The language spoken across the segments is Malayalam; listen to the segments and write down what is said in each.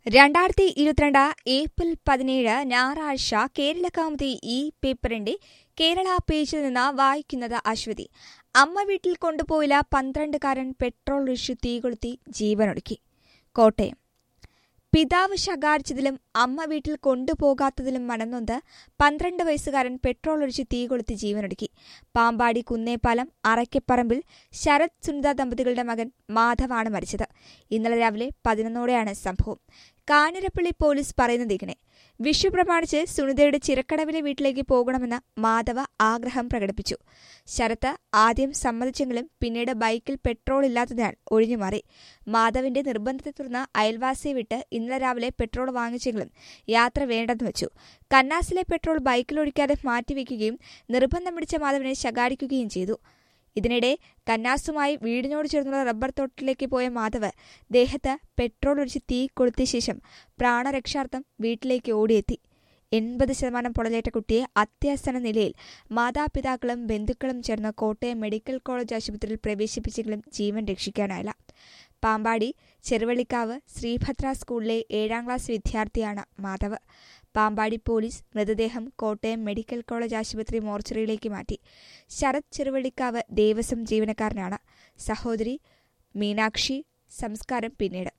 രണ്ടായിരത്തി ഇരുപത്തിരണ്ട് ഏപ്രിൽ പതിനേഴ് ഞായറാഴ്ച കേരള കൗമുദി ഈ പേപ്പറിന്റെ കേരള പേജിൽ നിന്ന് വായിക്കുന്നത് അശ്വതി അമ്മ വീട്ടിൽ കൊണ്ടുപോയില്ല പന്ത്രണ്ടുകാരൻ പെട്രോൾ ഒഴിച്ചു തീകൊളുത്തി ജീവനൊടുക്കി കോട്ടയം പിതാവ് ശകാരിച്ചതിലും അമ്മ വീട്ടിൽ കൊണ്ടുപോകാത്തതിലും മനന്നൊന്ത് പന്ത്രണ്ട് വയസ്സുകാരൻ പെട്രോൾ ഒഴിച്ച് തീ കൊളുത്തി ജീവനൊടുക്കി പാമ്പാടി കുന്നേപ്പാലം അറയ്ക്കപ്പറമ്പിൽ ശരത് സുനിത ദമ്പതികളുടെ മകൻ മാധവാണ് മരിച്ചത് ഇന്നലെ രാവിലെ പതിനൊന്നോടെയാണ് സംഭവം കാഞ്ഞിരപ്പള്ളി പോലീസ് പറയുന്നത് ഇങ്ങനെ വിഷു പ്രമാണിച്ച് സുനിതയുടെ ചിറക്കടവിലെ വീട്ടിലേക്ക് പോകണമെന്ന് മാധവ ആഗ്രഹം പ്രകടിപ്പിച്ചു ശരത്ത് ആദ്യം സമ്മതിച്ചെങ്കിലും പിന്നീട് ബൈക്കിൽ പെട്രോൾ ഇല്ലാത്തതിനാൽ ഒഴിഞ്ഞുമാറി മാധവിന്റെ നിർബന്ധത്തെ തുടർന്ന് അയൽവാസിയെ വിട്ട് ഇന്നലെ രാവിലെ പെട്രോൾ വാങ്ങിച്ചെങ്കിലും യാത്ര വേണ്ടെന്ന് വെച്ചു കന്നാസിലെ പെട്രോൾ ബൈക്കിലൊഴിക്കാതെ മാറ്റിവെക്കുകയും നിർബന്ധം പിടിച്ച മാധവനെ ശകാരിക്കുകയും ചെയ്തു ഇതിനിടെ കന്നാസുമായി വീടിനോട് ചേർന്നുള്ള റബ്ബർ തോട്ടത്തിലേക്ക് പോയ മാധവ് ദേഹത്ത് പെട്രോൾ ഒഴിച്ച് തീ കൊളുത്തിയ ശേഷം പ്രാണരക്ഷാർത്ഥം വീട്ടിലേക്ക് ഓടിയെത്തി എൺപത് ശതമാനം പൊള്ളലേറ്റ കുട്ടിയെ അത്യാസന നിലയിൽ മാതാപിതാക്കളും ബന്ധുക്കളും ചേർന്ന് കോട്ടയം മെഡിക്കൽ കോളേജ് ആശുപത്രിയിൽ പ്രവേശിപ്പിച്ചെങ്കിലും ജീവൻ രക്ഷിക്കാനായില്ല പാമ്പാടി ചെറുവള്ളിക്കാവ് ശ്രീഭദ്ര സ്കൂളിലെ ഏഴാം ക്ലാസ് വിദ്യാർത്ഥിയാണ് മാധവ് പാമ്പാടി പോലീസ് മൃതദേഹം കോട്ടയം മെഡിക്കൽ കോളേജ് ആശുപത്രി മോർച്ചറിയിലേക്ക് മാറ്റി ശരത് ചെറുവള്ളിക്കാവ് ദേവസ്വം ജീവനക്കാരനാണ് സഹോദരി മീനാക്ഷി സംസ്കാരം പിന്നീട്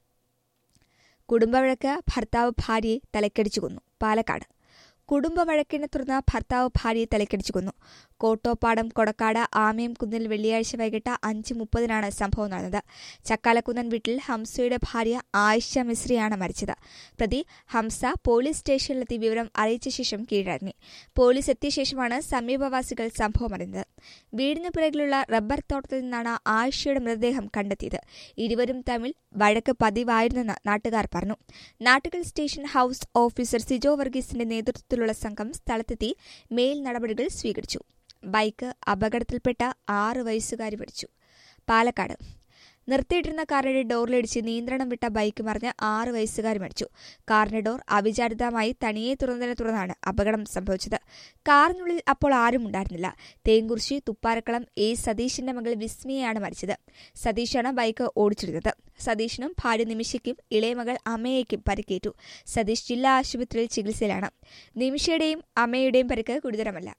കുടുംബവഴക്ക് ഭർത്താവ് ഭാര്യയെ തലക്കടിച്ചു കൊന്നു പാലക്കാട് കുടുംബവഴക്കിനെ തുടർന്ന് ഭർത്താവ് ഭാര്യയെ തലക്കടിച്ചു കൊന്നു കോട്ടോപ്പാടം കൊടക്കാട് ആമയം കുന്നിൽ വെള്ളിയാഴ്ച വൈകിട്ട് അഞ്ച് മുപ്പതിനാണ് സംഭവം നടന്നത് ചക്കാലക്കുന്നൻ വീട്ടിൽ ഹംസയുടെ ഭാര്യ ആയിഷ മിശ്രിയാണ് മരിച്ചത് പ്രതി ഹംസ പോലീസ് സ്റ്റേഷനിലെത്തി വിവരം അറിയിച്ച ശേഷം കീഴടങ്ങി പോലീസ് എത്തിയ ശേഷമാണ് സമീപവാസികൾ സംഭവം അറിഞ്ഞത് വീടിന് പിറകിലുള്ള റബ്ബർ തോട്ടത്തിൽ നിന്നാണ് ആയിഷയുടെ മൃതദേഹം കണ്ടെത്തിയത് ഇരുവരും തമ്മിൽ വഴക്ക് പതിവായിരുന്നെന്ന് നാട്ടുകാർ പറഞ്ഞു Nattukal station house officer Sijo വർഗീസിന്റെ നേതൃത്വത്തിലുള്ള സംഘം സ്ഥലത്തെത്തി മേൽ നടപടികൾ സ്വീകരിച്ചു ബൈക്ക് അപകടത്തിൽപ്പെട്ട ആറ് വയസ്സുകാരി പിടിച്ചു പാലക്കാട് നിർത്തിയിട്ടിരുന്ന കാറിന്റെ ഡോറിലിടിച്ച് നിയന്ത്രണം വിട്ട ബൈക്ക് മറിഞ്ഞ് ആറ് വയസ്സുകാരി മരിച്ചു കാറിന്റെ ഡോർ അവിചാരിതമായി തനിയെ തുറന്നതിനെ തുടർന്നാണ് അപകടം സംഭവിച്ചത് കാറിനുള്ളിൽ അപ്പോൾ ആരും ഉണ്ടായിരുന്നില്ല തേങ്കുറിശി തുപ്പാരക്കളം എ സതീഷിന്റെ മകൾ വിസ്മയാണ് മരിച്ചത് സതീഷാണ് ബൈക്ക് ഓടിച്ചിരുന്നത് സതീഷിനും ഭാര്യ നിമിഷയ്ക്കും ഇളയമകൾ അമ്മയേക്കും പരിക്കേറ്റു സതീഷ് ജില്ലാ ആശുപത്രിയിൽ ചികിത്സയിലാണ് നിമിഷയുടെയും അമ്മയുടെയും പരിക്ക് ഗുരുതരമല്ല